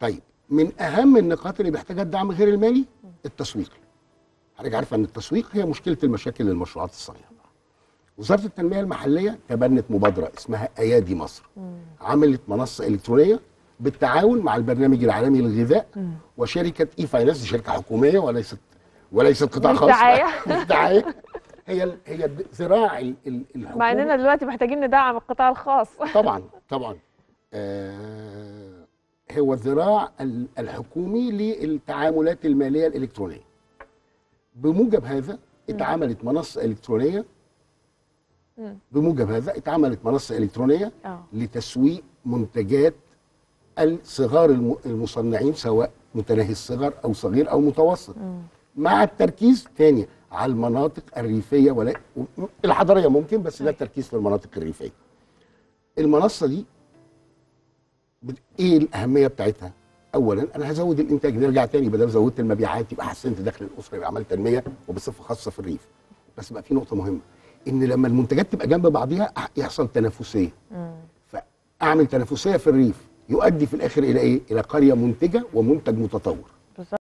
طيب من اهم النقاط اللي محتاجه الدعم غير المالي التسويق حضرتك عارفه ان التسويق هي مشكله المشاكل للمشروعات الصغيره وزاره التنميه المحليه تبنت مبادره اسمها ايادي مصر عملت منصه الكترونيه بالتعاون مع البرنامج العالمي للغذاء وشركه اي فاينانس دي شركه حكوميه وليست وليست قطاع مش خاص دعاية. مش دعايه هي ال- هي ذراع ال- ال- الحكومه مع اننا دلوقتي محتاجين ندعم القطاع الخاص طبعا طبعا آه هو الذراع ال- الحكومي للتعاملات الماليه الالكترونيه بموجب هذا اتعملت منصه الكترونيه مم. بموجب هذا اتعملت منصه الكترونيه اه لتسويق منتجات الصغار الم- المصنعين سواء متناهي الصغر او صغير او متوسط مع التركيز تاني على المناطق الريفيه ولا الحضريه ممكن بس لا التركيز في المناطق الريفيه المنصه دي بت- ايه الاهميه بتاعتها اولا انا هزود الانتاج نرجع تاني بدل زودت المبيعات يبقى حسنت دخل الاسره يبقى عملت تنميه وبصفه خاصه في الريف بس بقى في نقطه مهمه ان لما المنتجات تبقى جنب بعضيها أح- يحصل تنافسيه فاعمل تنافسيه في الريف يؤدي في الاخر الى ايه الى قريه منتجه ومنتج متطور